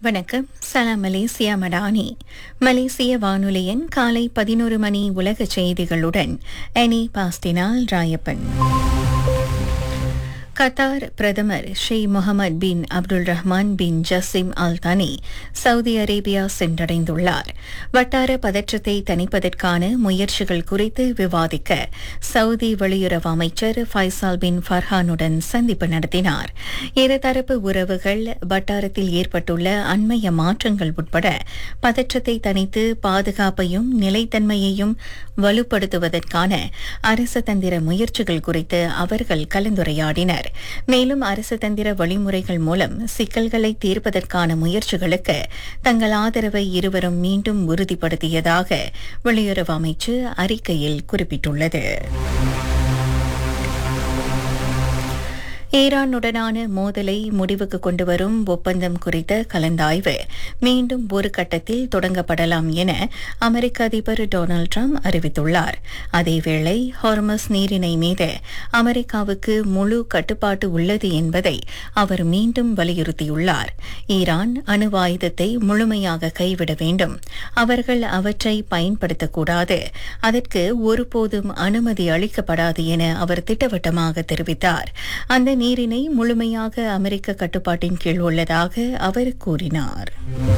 வணக்கம் சலாம் மலேசியா மடானி மலேசிய வானொலியின் காலை பதினோரு மணி உலக செய்திகளுடன் எனி பாஸ்டினால் ராயப்பன் கத்தார் பிரதமர் ஷேக் முகமது பின் அப்துல் ரஹ்மான் பின் ஜசிம் அல் தனி சவுதி அரேபியா சென்றடைந்துள்ளார் வட்டார பதற்றத்தை தணிப்பதற்கான முயற்சிகள் குறித்து விவாதிக்க சவுதி வெளியுறவு அமைச்சர் ஃபைசால் பின் ஃபர்ஹானுடன் சந்திப்பு நடத்தினார் இருதரப்பு உறவுகள் வட்டாரத்தில் ஏற்பட்டுள்ள அண்மைய மாற்றங்கள் உட்பட பதற்றத்தை தணித்து பாதுகாப்பையும் நிலைத்தன்மையையும் வலுப்படுத்துவதற்கான அரச தந்திர முயற்சிகள் குறித்து அவர்கள் கலந்துரையாடினர் மேலும் அரசு தந்திர வழிமுறைகள் மூலம் சிக்கல்களை தீர்ப்பதற்கான முயற்சிகளுக்கு தங்கள் ஆதரவை இருவரும் மீண்டும் உறுதிப்படுத்தியதாக வெளியுறவு அமைச்சு அறிக்கையில் குறிப்பிட்டுள்ளது ஈரானுடனான மோதலை முடிவுக்கு கொண்டுவரும் ஒப்பந்தம் குறித்த கலந்தாய்வு மீண்டும் ஒரு கட்டத்தில் தொடங்கப்படலாம் என அமெரிக்க அதிபர் டொனால்டு ட்ரம்ப் அறிவித்துள்ளார் அதேவேளை ஹார்மஸ் நீரிணை மீது அமெரிக்காவுக்கு முழு கட்டுப்பாட்டு உள்ளது என்பதை அவர் மீண்டும் வலியுறுத்தியுள்ளார் ஈரான் அணு ஆயுதத்தை முழுமையாக கைவிட வேண்டும் அவர்கள் அவற்றை பயன்படுத்தக்கூடாது அதற்கு ஒருபோதும் அனுமதி அளிக்கப்படாது என அவர் திட்டவட்டமாக தெரிவித்தார் அந்த நீரினை முழுமையாக அமெரிக்க கட்டுப்பாட்டின் கீழ் உள்ளதாக அவர் கூறினார்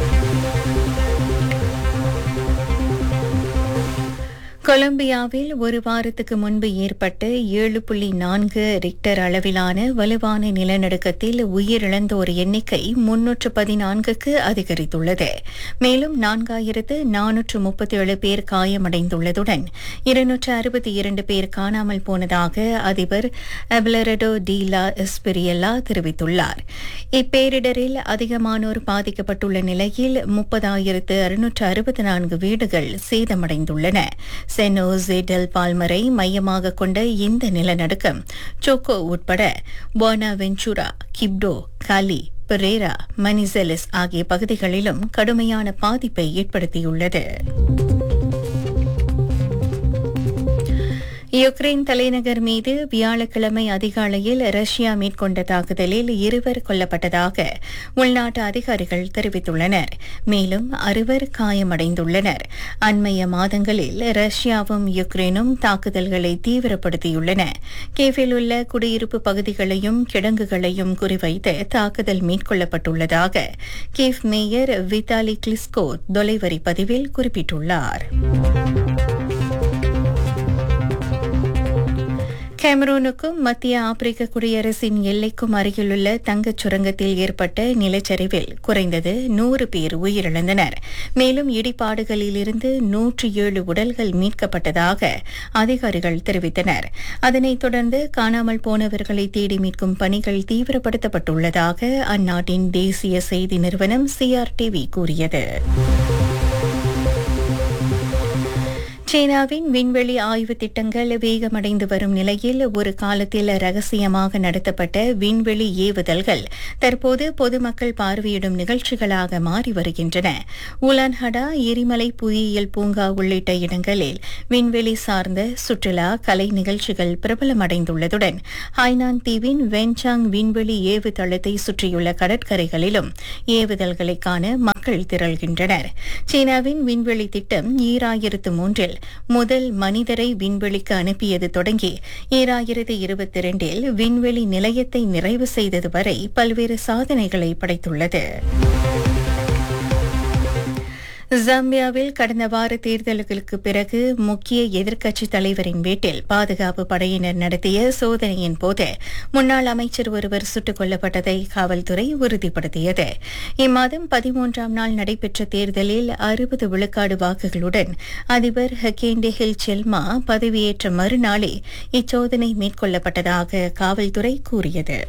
கொலம்பியாவில் ஒரு வாரத்துக்கு முன்பு ஏற்பட்ட ஏழு புள்ளி நான்கு ரிக்டர் அளவிலான வலுவான நிலநடுக்கத்தில் உயிரிழந்தோர் எண்ணிக்கை முன்னூற்று பதினான்குக்கு அதிகரித்துள்ளது மேலும் நான்காயிரத்து நானூற்று முப்பத்தி ஏழு பேர் காயமடைந்துள்ளதுடன் இருநூற்று அறுபத்தி இரண்டு பேர் காணாமல் போனதாக அதிபர் அபிலரடோ டீலா எஸ்பிரியல்லா தெரிவித்துள்ளார் இப்பேரிடரில் அதிகமானோர் பாதிக்கப்பட்டுள்ள நிலையில் முப்பதாயிரத்து அறுநூற்று அறுபத்தி நான்கு வீடுகள் சேதமடைந்துள்ளன செனோசே டெல் பால்மரை மையமாக கொண்ட இந்த நிலநடுக்கம் சோக்கோ உட்பட போனா வெஞ்சூரா கிப்டோ காலி பெரேரா மனிசெலிஸ் ஆகிய பகுதிகளிலும் கடுமையான பாதிப்பை ஏற்படுத்தியுள்ளது யுக்ரைன் தலைநகர் மீது வியாழக்கிழமை அதிகாலையில் ரஷ்யா மேற்கொண்ட தாக்குதலில் இருவர் கொல்லப்பட்டதாக உள்நாட்டு அதிகாரிகள் தெரிவித்துள்ளனர் மேலும் அறுவர் காயமடைந்துள்ளனர் அண்மைய மாதங்களில் ரஷ்யாவும் யுக்ரைனும் தாக்குதல்களை தீவிரப்படுத்தியுள்ளன கேவில் உள்ள குடியிருப்பு பகுதிகளையும் கிடங்குகளையும் குறிவைத்து தாக்குதல் மேற்கொள்ளப்பட்டுள்ளதாக கேவ் மேயர் வித்தாலி கிளிஸ்கோ தொலைவரி பதிவில் குறிப்பிட்டுள்ளார் கேமரூனுக்கும் மத்திய ஆப்பிரிக்க குடியரசின் எல்லைக்கும் அருகிலுள்ள தங்கச் சுரங்கத்தில் ஏற்பட்ட நிலச்சரிவில் குறைந்தது நூறு பேர் உயிரிழந்தனர் மேலும் இடிபாடுகளிலிருந்து நூற்றி ஏழு உடல்கள் மீட்கப்பட்டதாக அதிகாரிகள் தெரிவித்தனர் அதனைத் தொடர்ந்து காணாமல் போனவர்களை தேடி மீட்கும் பணிகள் தீவிரப்படுத்தப்பட்டுள்ளதாக அந்நாட்டின் தேசிய செய்தி நிறுவனம் சிஆர்டிவி கூறியது சீனாவின் விண்வெளி ஆய்வு திட்டங்கள் வேகமடைந்து வரும் நிலையில் ஒரு காலத்தில் ரகசியமாக நடத்தப்பட்ட விண்வெளி ஏவுதல்கள் தற்போது பொதுமக்கள் பார்வையிடும் நிகழ்ச்சிகளாக மாறி வருகின்றன உலான்ஹடா எரிமலை புவியியல் பூங்கா உள்ளிட்ட இடங்களில் விண்வெளி சார்ந்த சுற்றுலா கலை நிகழ்ச்சிகள் பிரபலமடைந்துள்ளதுடன் ஹைனான் தீவின் வென்சாங் விண்வெளி ஏவு தளத்தை சுற்றியுள்ள கடற்கரைகளிலும் ஏவுதல்களை காண மக்கள் திரள்கின்றனர் சீனாவின் விண்வெளி திட்டம் ஈராயிரத்து மூன்றில் முதல் மனிதரை விண்வெளிக்கு அனுப்பியது தொடங்கி ஈராயிரத்து இருபத்தி இரண்டில் விண்வெளி நிலையத்தை நிறைவு செய்தது வரை பல்வேறு சாதனைகளை படைத்துள்ளது ஜாம்பியாவில் கடந்த வார தேர்தல்களுக்கு பிறகு முக்கிய எதிர்க்கட்சித் தலைவரின் வீட்டில் பாதுகாப்பு படையினர் நடத்திய சோதனையின் போது முன்னாள் அமைச்சர் ஒருவர் சுட்டுக் கொல்லப்பட்டதை காவல்துறை உறுதிப்படுத்தியது இம்மாதம் பதிமூன்றாம் நாள் நடைபெற்ற தேர்தலில் அறுபது விழுக்காடு வாக்குகளுடன் அதிபர் ஹக்கேண்டே ஹில் செல்மா பதவியேற்ற மறுநாளே இச்சோதனை மேற்கொள்ளப்பட்டதாக காவல்துறை கூறியது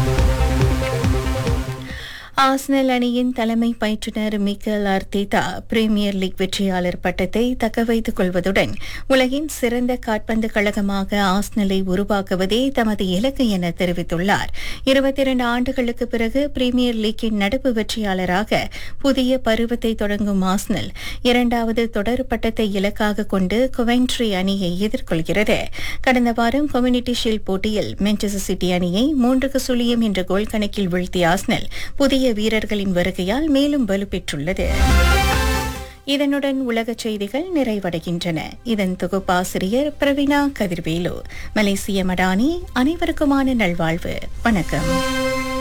ஆஸ்னல் அணியின் தலைமை பயிற்றுநர் மிக்கல் அர்த்தேதா பிரீமியர் லீக் வெற்றியாளர் பட்டத்தை தக்க வைத்துக் கொள்வதுடன் உலகின் சிறந்த காட்பந்து கழகமாக ஆஸ்னலை உருவாக்குவதே தமது இலக்கு என தெரிவித்துள்ளார் இருபத்தி இரண்டு ஆண்டுகளுக்கு பிறகு பிரீமியர் லீக்கின் நடப்பு வெற்றியாளராக புதிய பருவத்தை தொடங்கும் ஆஸ்னல் இரண்டாவது தொடர் பட்டத்தை இலக்காக கொண்டு கொவென்ட்ரி அணியை எதிர்கொள்கிறது கடந்த வாரம் கம்யூனிட்டி ஷீல்ட் போட்டியில் மான்செஸ்டர் சிட்டி அணியை மூன்றுக்கு சுழியம் என்ற கோல் கணக்கில் வீழ்த்திய ஆஸ்னல் புதிய புதிய வீரர்களின் வருகையால் மேலும் வலுப்பெற்றுள்ளது இதனுடன் உலகச் செய்திகள் நிறைவடைகின்றன இதன் தொகுப்பாசிரியர் பிரவீனா கதிர்வேலு மலேசிய மடானி அனைவருக்குமான நல்வாழ்வு வணக்கம்